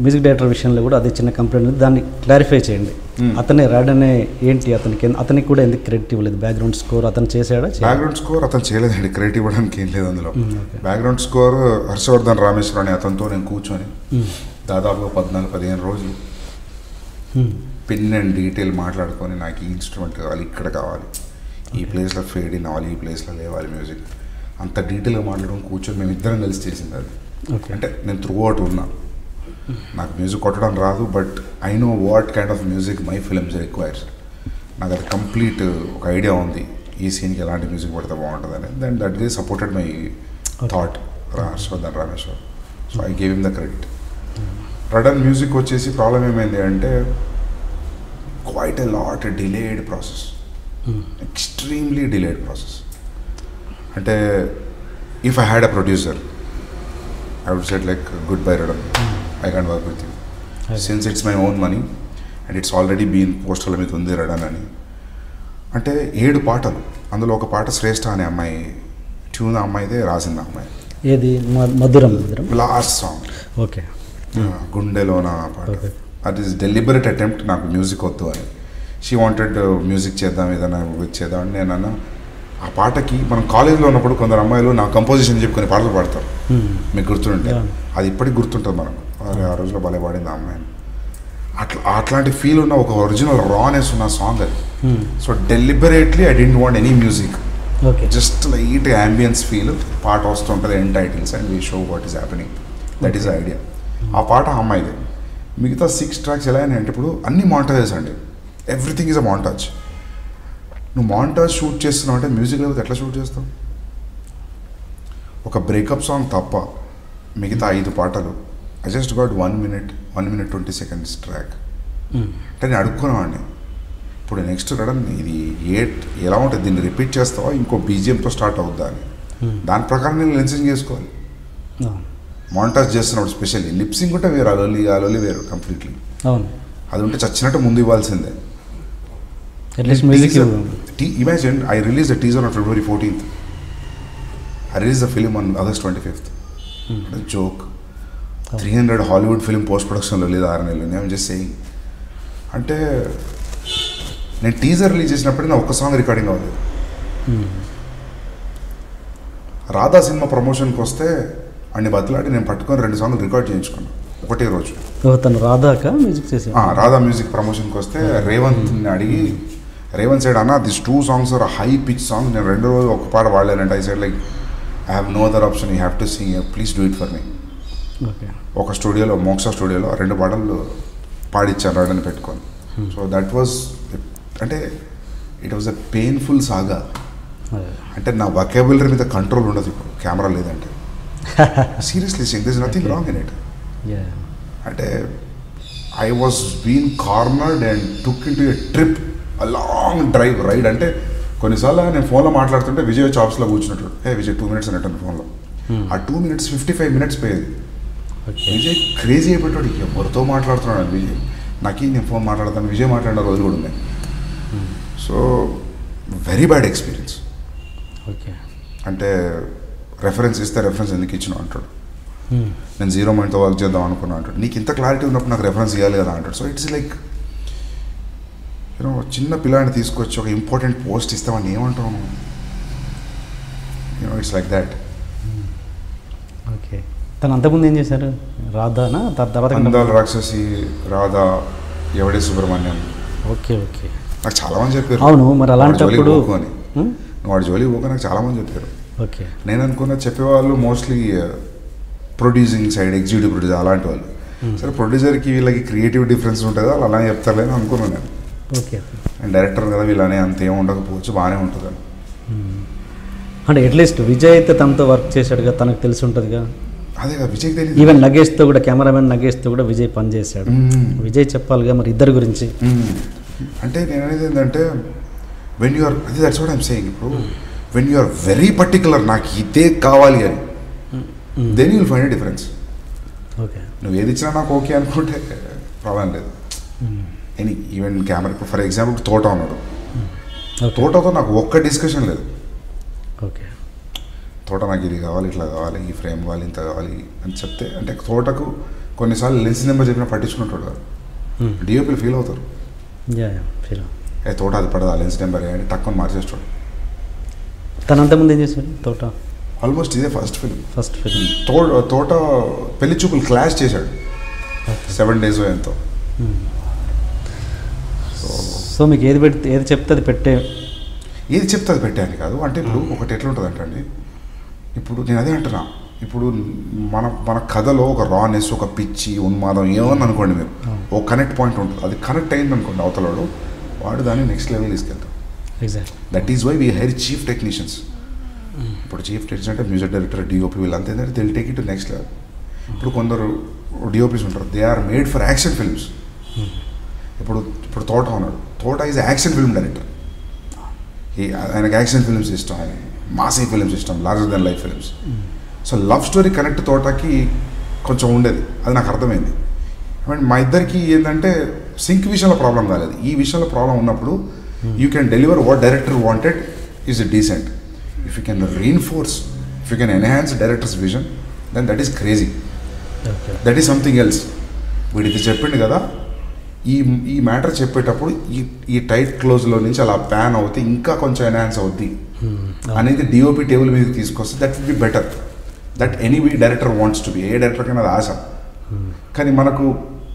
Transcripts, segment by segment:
Music director విషయంలో కూడా అదే చిన్న కంప్లైంట్ ఉంది దాన్ని క్లారిఫై చేయండి అతనే రాడనే ఏంటి అతనికి ఎన్- అతనికి కూడా ఎందుకు క్రెడిట్ ఇవ్వలేదు బ్యాక్గ్రౌండ్ స్కోర్ అతను చేశాడా చేయలేదా? బ్యాక్గ్రౌండ్ స్కోర్ అతను చేయలేదండి క్రెడిట్ ఇవ్వడానికి ఏం లేదు అందులో బ్యాక్గ్రౌండ్ స్కోర్ హర్షవర్ధన్ రామేశ్వర్ అనే అతనితో నేను కూర్చొని దాదాపుగా పద్నాలుగు పదిహేను రోజులు మ్మ్. పిన్ అండ్ డీటెయిల్ మాట్లాడుకొని నాకు ఈ ఇన్స్ట్రుమెంట్ కావాలి ఇక్కడ కావాలి ఈ ప్లేస్లో ఫేడ్ ఇన్ అవ్వాలి ఈ ప్లేస్లో లేవాలి మ్యూజిక్ అంత డీటెయిల్గా మాట్లాడుకొని కూర్చొని మేము ఇద్దరం కలిసి చేసింది అది ఓకే అంటే నేను త్రూ అవుట్ ఉన్నా నాకు మ్యూజిక్ కొట్టడం రాదు but I know what kind of music my films requires నాకు అది కంప్లీట్ ఒక ఐడియా ఉంది ఈ సీన్కి ఎలాంటి మ్యూజిక్ పడితే బాగుంటుంది అని then that day supported my thought Harshavardhan Rameshwar so I gave him the credit Radhan music వచ్చేసి ప్రాబ్లం ఏమైంది అంటే quite a lot delayed process extremely delayed process అంటే if I had a producer I would set like goodbye Radhan I can work with you since it's my own money and it's already been పోస్టర్ల మీద ఉంది రడన్ అని అంటే ఏడు పాటలు అందులో ఒక పాట శ్రేష్ఠ అనే అమ్మాయి ట్యూన్ అమ్మాయిదే రాసింది ఆ అమ్మాయి ఏది మ- మధురం మధురం లాస్ట్ సాంగ్ ఓకే గుండెలోన పాట Okay. That is deliberate attempt నాకు మ్యూజిక్ వద్దు అని షీ వాంటెడ్ మ్యూజిక్ చేద్దాం ఏదైనా ఇది చేద్దాం అని నేను అన్నా ఆ పాటకి మనం కాలేజ్లో ఉన్నప్పుడు కొందరు అమ్మాయిలు నా కంపోజిషన్ చెప్పి కొన్ని పాటలు పాడతారు మ్మ్. మీకు గుర్తుంటే Yeah. అది ఇప్పటికి గుర్తుంటుంది మనకు అరే ఆ రోజులో భలే పాడింది ఆ అమ్మాయిని అట్లా అట్లాంటి ఫీల్ ఉన్న ఒక ఒరిజినల్ రానెస్ ఉన్న సాంగ్ అది hmm. So deliberately I didn't want any music okay just light ambience feel పాట వస్తుంటుంది end titles and we show what is happening that is idea ఆ పాట ఆ అమ్మాయిదే మిగతా సిక్స్ ట్రాక్స్ ఎలా అయినాయి అంటే ఇప్పుడు అన్ని మాంటాజెస్ అండి ఎవ్రీథింగ్ ఈజ్ అ మాంటాజ్ నువ్వు మాంటాజ్ షూట్ చేస్తున్నావు అంటే మ్యూజిక్ లేకపోతే ఎట్లా షూట్ చేస్తావు ఒక బ్రేకప్ సాంగ్ తప్ప మిగతా ఐదు పాటలు I just got one minute one minute twenty seconds track hmm. అంటే నేను అడుక్కునేవాడిని ఇప్పుడు నెక్స్ట్ రడన్ ఇది ఏ ఎలా ఉంటుంది దీన్ని రిపీట్ చేస్తావా ఇంకో బీజిఎంతో స్టార్ట్ అవుద్దా అని Hmm. దాని ప్రకారం నేను లెన్సింగ్ చేసుకోవాలి అవును. మాంటాజ్ చేస్తున్నప్పుడు స్పెషల్లీ లిప్సింగ్ ఉంటే వేరు అలోలి అలోలి వేరు కంప్లీట్లీ అవును అది ఉంటే చచ్చినట్టు ముందు ఇవ్వాల్సిందే at least music imagine I release the teaser on February fourteenth I release the film on August twenty fifth joke three hundred Hollywood film post ప్రొడక్షన్లో లేదు ఆరు నెలలు నేను జస్ట్ సేయింగ్ అంటే నేను టీజర్ రిలీజ్ చేసినప్పుడు నా ఒక్క సాంగ్ రికార్డింగ్ అవ్వలేదు రాధా సినిమా ప్రమోషన్కి వస్తే అన్ని బతులాడి నేను పట్టుకొని రెండు సాంగ్లు రికార్డ్ చేయించుకున్నాను ఒకటే రోజు తను రాధాక మ్యూజిక్ చేసే ఆ, రాధా మ్యూజిక్ ప్రమోషన్కి వస్తే రేవంత్ని అడిగి రేవంత్ సైడ్ అన్న this two songs are high pitch song నేను రెండు రోజులు ఒక పాట వాడలేనంటే I said like I have no other option you have to sing please do it for me okay ఒక స్టూడియోలో మోక్ష స్టూడియోలో రెండు పాటలు పాడిచ్చాను రాడని పెట్టుకొని సో దట్ వాజ్ అంటే it was a painful saga అంటే నా వకేబులరీ మీద కంట్రోల్ ఉండదు ఇప్పుడు కెమెరా లేదంటే seriously sing this nothing wrong in it అంటే I was been cornered and took into a trip a long drive ride అంటే కొన్నిసార్లు నేను ఫోన్లో మాట్లాడుతుంటే విజయ్ చాప్స్లో కూర్చున్నట్టు ఏ విజయ్ టూ మినిట్స్ అన్నట్టు ఫోన్లో ఆ two minutes fifty five minutes పోయేది ఓకే విజయ్ క్రేజీ అయిపోయాడు ఎవరితో మాట్లాడుతున్నాడు అని విజయ్ నాకు నేను ఫోన్ మాట్లాడతాను విజయ్ మాట్లాడిన రోజులు కూడా ఉన్నాయి so very bad experience okay అంటే రెఫరెన్స్ ఇస్తే రెఫరెన్స్ ఎందుకు ఇచ్చిన అంటాడు నేను జీరో మైండ్తో వర్క్ చేద్దాం అనుకున్నా అంటాడు నీకు ఇంత క్లారిటీ ఉన్నప్పుడు నాకు రెఫరెన్స్ ఇవ్వాలి కదా అంటాడు సో ఇట్స్ లైక్ యూనో చిన్న పిల్లాడిని తీసుకొచ్చి ఒక ఇంపార్టెంట్ పోస్ట్ ఇస్తామని ఏమంటావు you know it's like that okay తను అంతకుముందు ఏం చేశారు రాధానా త- తర్వాత అందాల రాక్షసి రాధా ఎవడే సుబ్రహ్మణ్యం ఓకే ఓకే నాకు చాలా మంది చెప్పారు అవును మరి వాడి జోలికి అలాంటప్పుడు పోకు అని హ్మ్? నువ్వు వాడి జోలికి పోక నాకు చాలా మంది చెప్పారు ఓకే నేను అనుకున్న చెప్పేవాళ్ళు mostly producing side executive producer అలాంటి వాళ్ళు సరే ప్రొడ్యూసర్కి వీళ్ళకి క్రియేటివ్ డిఫరెన్స్ ఉంటుంది వాళ్ళు అలానే చెప్తారులే అని అనుకున్నాను నేను ఓకే అండ్ డైరెక్టర్ కదా వీళ్ళనే అంత ఏం ఉండకపోవచ్చు బాగానే ఉంటుంది అని అంటే అట్లీస్ట్ విజయ్ అయితే తనతో వర్క్ చేశాడుగా తనకు తెలిసి ఉంటుందిగా అదే కదా విజయ్కి తెలియదు ఈవెన్ నగేష్తో కూడా కెమెరామెన్ నగేష్తో కూడా విజయ్ పనిచేశాడు మ్మ్. విజయ్ చెప్పాలిగా మరి ఇద్దరి గురించి మ్మ్. అంటే నేను అనేది ఏంటంటే వెన్ యూఆర్ అది దట్స్ వాట్ ఐమ్ సేయింగ్ ఇప్పుడు వెన్ యూఆర్ వెరీ పర్టికులర్ నాకు ఇదే కావాలి అని then you'll find difference okay నువ్వు ఏది ఇచ్చినా నాకు ఓకే అనుకుంటే ప్రాబ్లం లేదు ఎనీ ఈవెన్ కెమెరా ఇప్పుడు ఫర్ ఎగ్జాంపుల్ తోట ఉన్నాడు ఓకే తోటతో నాకు ఒక్క డిస్కషన్ లేదు ఓకే తోట నాకు ఇది కావాలి ఇట్లా కావాలి ఈ ఫ్రేమ్ కావాలి ఇంత కావాలి అని చెప్తే అంటే తోటకు కొన్నిసార్లు లెన్స్ నెంబర్ చెప్పినా పట్టించుకుంటాడు కాదు డిఓపీలు ఫీల్ అవుతారు యా యా ఫీల్ ఏ తోట అది పడదా లెన్స్ నెంబర్ అని టక్కుని మార్చేస్తాడు తను అంతకుముందు ఏం చేశాడు తోట ఆల్మోస్ట్ ఇదే ఫస్ట్ ఫిల్మ్ ఫస్ట్ ఫిల్మ్ తో తోట పెళ్లి చూపులు క్లాష్ చేశాడు సెవెన్ డేస్ ఎంతో సో మీకు ఏది పెడితే ఏది చెప్తే అది పెట్టే ఏది చెప్తే అది పెట్టాను కాదు అంటే ఇప్పుడు ఒకటి ఎట్లుంటుంది అంటే ఇప్పుడు నేను అదే అంటున్నా ఇప్పుడు మన మన కథలో ఒక రానెస్ ఒక పిచ్చి ఉన్మాదం ఏమని అనుకోండి మీరు ఓ కనెక్ట్ పాయింట్ ఉంటుంది అది కనెక్ట్ అయింది అనుకోండి అవతలవాడు వాడు దాన్ని నెక్స్ట్ లెవెల్ తీసుకెళ్తాడు exact that is why we hire chief technicians ఇప్పుడు చీఫ్ టెక్నీషియన్ అంటే మ్యూజిక్ డైరెక్టర్ డిఓపి వీళ్ళంతా ఏంటంటే they'll take it to next level ఇప్పుడు కొందరు డిఓపీస్ ఉంటారు they are made for action films ఇప్పుడు ఇప్పుడు తోట ఉన్నాడు తోట ఈజ్ యాక్షన్ ఫిల్మ్ డైరెక్టర్ ఈ ఆయనకి యాక్షన్ ఫిల్మ్స్ ఇష్టం మాసీ ఫిల్మ్స్ ఇష్టం larger than life films so love story connect తోటకి కొంచెం ఉండేది అది నాకు అర్థమైంది అండ్ మా ఇద్దరికి ఏంటంటే సింక్ విషయంలో ప్రాబ్లం కాలేదు ఈ విషయంలో ప్రాబ్లం ఉన్నప్పుడు you can deliver what director wanted is decent if you can reinforce if you can enhance director's vision then that is crazy okay that is something else వీడు ఇది చెప్పిండు కదా ఈ ఈ మ్యాటర్ చెప్పేటప్పుడు ఈ ఈ టైట్ క్లోజ్లో నుంచి అలా ప్యాన్ అవుతే ఇంకా కొంచెం ఎన్హాన్స్ అవుద్ది అనేది డిఓపి టేబుల్ మీద తీసుకొస్తే that will be better that any director wants to be a director కన్నా అది ఆశ కానీ మనకు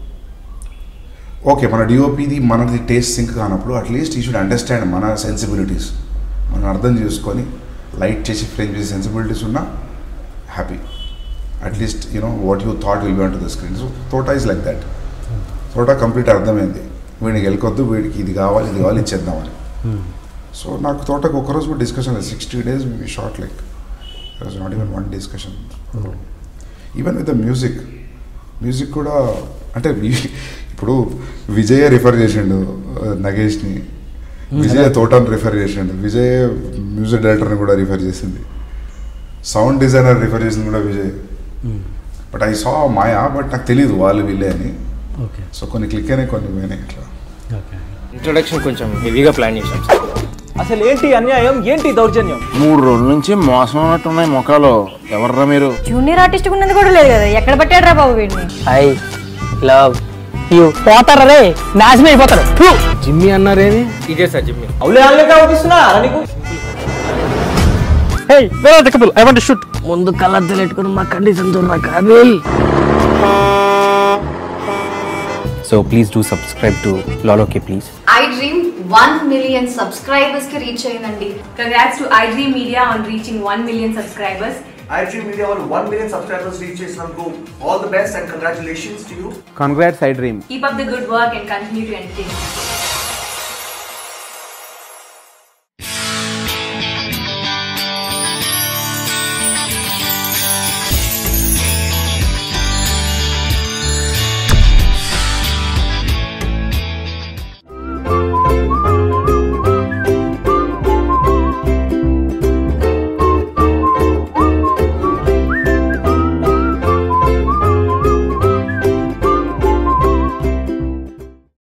ఓకే మన డిఓపిది మనది టేస్ట్ సింక్ కానప్పుడు అట్లీస్ట్ ఈ షుడ్ అండర్స్టాండ్ మన సెన్సిబిలిటీస్ మనం అర్థం చేసుకొని లైట్ చేసి ఫ్రేమ్ చేసే సెన్సిబిలిటీస్ ఉన్నా happy at least you know what you thought will be on to the screen so Thota is like that Thota complete అర్థమైంది వీడికి వెళ్ళకొద్దు వీడికి ఇది కావాలి ఇది కావాలి ఇచ్చేద్దామని సో నాకు తోటకు ఒకరోజు కూడా డిస్కషన్ లేదు sixty days shot like was not even one discussion even with the music music కూడా అంటే వి- ఇప్పుడు విజయ్ రిఫర్ చేసిండు ఆ, నగేష్ని విజయ్ తోటని రిఫర్ చేసిండు విజయ్ మ్యూజిక్ డైరెక్టర్ని కూడా రిఫర్ చేసింది సౌండ్ డిజైనర్ రిఫర్ చేసింది కూడా Vijay but I saw Maya but నాకు తెలియదు వాళ్ళు వీళ్ళే అని ఓకే సో కొన్ని క్లిక్ అయినాయి కొన్ని పోయినాయి ఇట్లా ఓకే ఇంట్రొడక్షన్ కొంచెం హెవీగా ప్లాన్ చేసాం సార్ అసలు ఏంటి అన్యాయం ఏంటి దౌర్జన్యం మూడు రోజుల నుంచి మోసం ఉన్నట్టున్నాయి ముఖాలు ఎవర్రా మీరు జూనియర్ ఆర్టిస్ట్ ఉన్నది కూడా లేదు కదా ఎక్కడ పట్టాడు రా బాబు వీడిని ఐ లవ్ యూ పోతారా రే నాశనం అయిపోతారు ఫు! జిమ్మి అన్నారేమి ఇదే సార్ జిమ్మి అవులే అనలేక అవుపిస్తున్నా అలా నీకు హే వేరే కపుల్ ఐ వాంట్ షూట్ ముందు కలర్ తెలియట్టుకుని మా కండిషన్ చూడరా కాబిల్ so please do subscribe to లాలోకే please I dream one million subscribers కి రీచ్ అయిందండి Congrats to iDream Media on reaching 1 million subscribers. iDream Media on 1 million subscribers reach Islam All the best and congratulations to you. Congrats I dream Keep up the good work and continue to entertain. us.